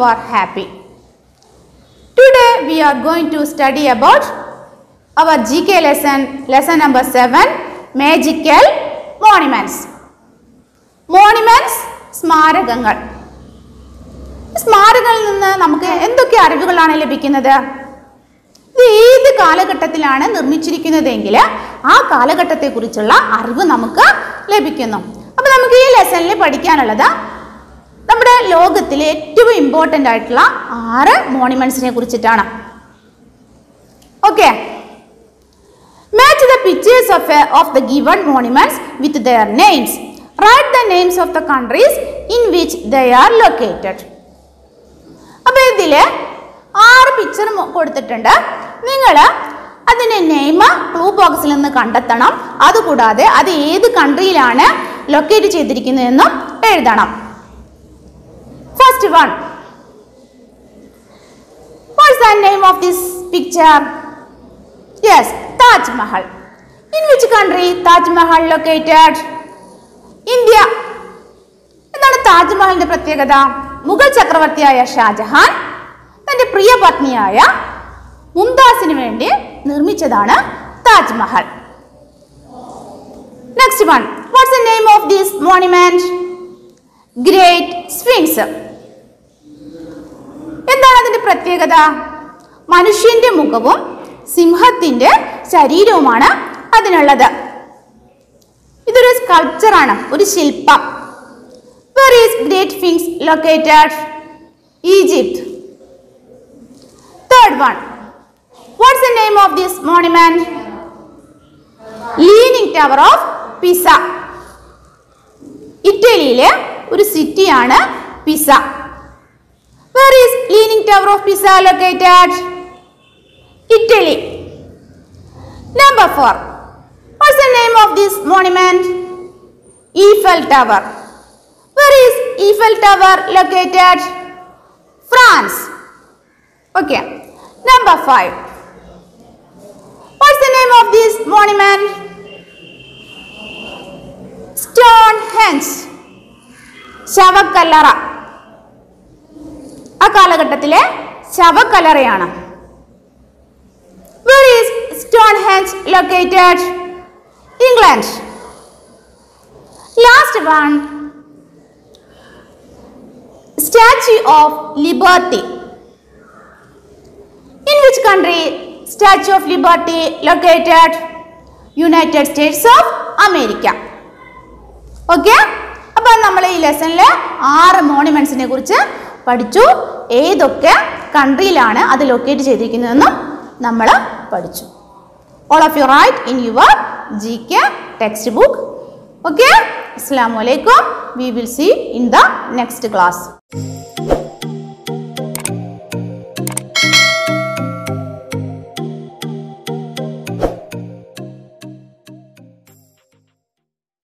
are happy. Today we are going to study about our GK lesson, lesson number 7, Magical Monuments. Monuments, സ്മാരകങ്ങൾ സ്മാരകങ്ങളിൽ നിന്ന് നമുക്ക് എന്തൊക്കെ അറിവുകളാണ് ലഭിക്കുന്നത് ഇത് ഏത് കാലഘട്ടത്തിലാണ് നിർമ്മിച്ചിരിക്കുന്നതെങ്കിൽ ആ കാലഘട്ടത്തെക്കുറിച്ചുള്ള അറിവ് നമുക്ക് ലഭിക്കുന്നു അപ്പോൾ നമുക്ക് ഈ ലെസണിൽ പഠിക്കാനുള്ളത് നമ്മുടെ ലോകത്തിലെ ഏറ്റവും ഇമ്പോർട്ടൻ്റ് ആയിട്ടുള്ള ആറ് മോണിമെന്റ്സിനെ കുറിച്ചിട്ടാണ് okay match the pictures of of the given monuments with their names right the names of the countries in which they are located അപ്പോൾ ഇതിൽ ആറ് പിക്ചർ കൊടുത്തിട്ടുണ്ട് നിങ്ങൾ അതിൻ്റെ നെയിം ക്ലൂ ബോക്സിൽ നിന്ന് കണ്ടെത്തണം അതുകൂടാതെ അത് ഏത് കൺട്രിയിലാണ് ലൊക്കേറ്റ് ചെയ്തിരിക്കുന്നതെന്നും എഴുതണം first one what's the name of this picture yes Taj Mahal in which country Taj Mahal located India എന്താണ് താജ്മഹലിന്റെ പ്രത്യേകത മുഗൾ ചക്രവർത്തിയായ ഷാജഹാൻ തന്റെ പ്രിയ പത്നിയായ മുംതാസിന് വേണ്ടി നിർമ്മിച്ചതാണ് Taj Mahal next one what's the name of this monument great sphinx എന്താണ് അതിന്റെ പ്രത്യേകത മനുഷ്യന്റെ മുഖവും സിംഹത്തിന്റെ ശരീരവുമാണ് അതിനുള്ളത് ഇതൊരു സ്കൾപ്ചറാണ് ഒരു ശില്പം Where is Great Sphinx located? Egypt. Third one. What's the name of this monument? Leaning Tower of Pisa. ഇറ്റലിയിലെ ഒരു സിറ്റിയാണ് Pisa where is leaning tower of Pisa located Italy number four what's the name of this monument Eiffel tower Where is Eiffel Tower located? France. Okay. Number five. What's the name of this monument? Stonehenge. ശവക്കല്ലറ ആ കാലഘട്ടത്തിലെ ശവക്കല്ലറയാണ് Where is Stonehenge located? England. Last one. Statue of Liberty. In which country Statue of Liberty located? United States of America. Okay അപ്പം നമ്മൾ ഈ ലെസണിൽ ആറ് മോണിമെന്റ്സിനെ കുറിച്ച് പഠിച്ചു ഏതൊക്കെ കൺട്രിയിലാണ് അത് ലൊക്കേറ്റ് ചെയ്തിരിക്കുന്നതെന്നും നമ്മൾ പഠിച്ചു all of you write in your GK textbook okay ഓക്കെ അസ്സാം വലൈക്കും we will see in the next class